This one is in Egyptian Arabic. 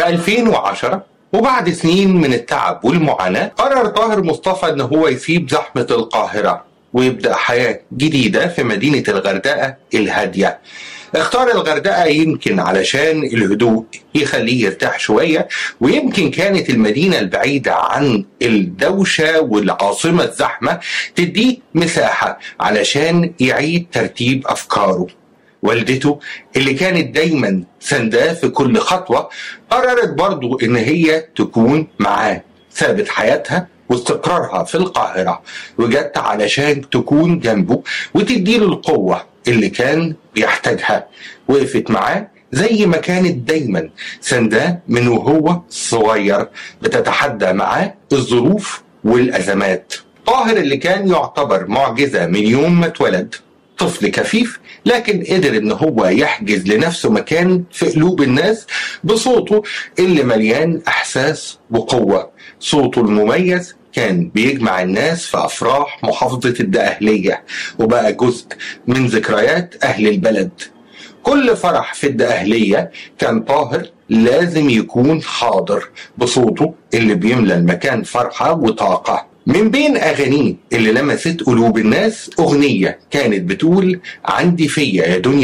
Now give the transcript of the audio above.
في 2010 وبعد سنين من التعب والمعاناة قرر طاهر مصطفى ان هو يسيب زحمة القاهرة ويبدأ حياة جديدة في مدينة الغردقة الهادية اختار الغردقة يمكن علشان الهدوء يخليه يرتاح شوية ويمكن كانت المدينة البعيدة عن الدوشة والعاصمة الزحمة تديه مساحة علشان يعيد ترتيب أفكاره والدته اللي كانت دايما سنداه في كل خطوة قررت برضو ان هي تكون معاه ثابت حياتها واستقرارها في القاهرة وجت علشان تكون جنبه وتديله القوة اللي كان بيحتاجها وقفت معاه زي ما كانت دايما سنداه من وهو صغير بتتحدى معاه الظروف والأزمات طاهر اللي كان يعتبر معجزة من يوم ما اتولد طفل كفيف لكن قدر ان هو يحجز لنفسه مكان في قلوب الناس بصوته اللي مليان احساس وقوه صوته المميز كان بيجمع الناس في افراح محافظه الدقهليه وبقى جزء من ذكريات اهل البلد كل فرح في الدقهليه كان طاهر لازم يكون حاضر بصوته اللي بيملى المكان فرحه وطاقه من بين أغانيه اللي لمست قلوب الناس أغنية كانت بتقول عندي فيا يا دنيا